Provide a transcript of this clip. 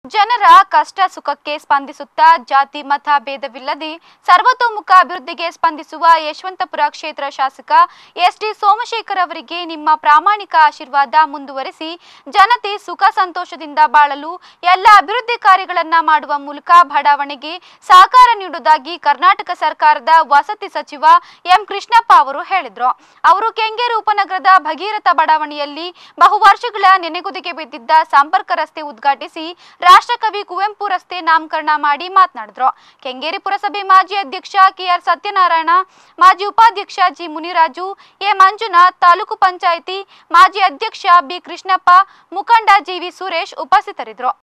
ಜನರ ಕಷ್ಟ ಸುಖಕ್ಕೆ ಸ್ಪಂದಿಸುತ್ತಾ ಜಾತಿ ಮತ ಭೇದವಿಲ್ಲದೆ ಸರ್ವತೋಮುಖ ಅಭಿವೃದ್ಧಿಗೆ ಸ್ಪಂದಿಸುವ ಯಶವಂತಪುರ ಕ್ಷೇತ್ರ ಶಾಸಕ ಎಸ್ ಟಿ ಸೋಮಶೇಖರ್ ಅವರಿಗೆ ನಿಮ್ಮ ಪ್ರಾಮಾಣಿಕ ಆಶೀರ್ವಾದ ಮುಂದುವರಿಸಿ ಜನತೆ ಸುಖ ಸಂತೋಷದಿಂದ ಬಾಳಲು ಎಲ್ಲ ಅಭಿವೃದ್ಧಿ ಕಾರ್ಯಗಳನ್ನ ಮಾಡುವ ಮೂಲಕ ಬಡಾವಣೆಗೆ ಸಹಕಾರ ನೀಡುವುದಾಗಿ ಕರ್ನಾಟಕ ಸರ್ಕಾರದ ವಸತಿ ಸಚಿವ ಎಂ ಕೃಷ್ಣಪ್ಪ ಅವರು ಹೇಳಿದ್ರು ಅವರು ಕೆಂಗೇರು ಉಪನಗರದ ಭಗೀರಥ ಬಡಾವಣೆಯಲ್ಲಿ ಬಹು ವರ್ಷಗಳ ನೆನೆಗುದಿಗೆ ಬಿದ್ದಿದ್ದ ಸಂಪರ್ಕ ರಸ್ತೆ ಉದ್ಘಾಟಿಸಿ ರಾಷ್ಟ್ರಕವಿ ಕುವೆಂಪು ರಸ್ತೆ ನಾಮಕರಣ ಮಾಡಿ ಮಾತನಾಡಿದ್ರು ಕೆಂಗೇರಿ ಪುರಸಭೆ ಮಾಜಿ ಅಧ್ಯಕ್ಷ ಕೆಆರ್ ಸತ್ಯನಾರಾಯಣ ಮಾಜಿ ಉಪಾಧ್ಯಕ್ಷ ಜಿ ಮುನಿರಾಜು ಎ ಮಂಜುನಾಥ್ ತಾಲೂಕು ಪಂಚಾಯಿತಿ ಮಾಜಿ ಅಧ್ಯಕ್ಷ ಬಿ ಕೃಷ್ಣಪ್ಪ ಮುಖಂಡ ಜಿವಿ ಸುರೇಶ್ ಉಪಸ್ಥಿತರಿದ್ದರು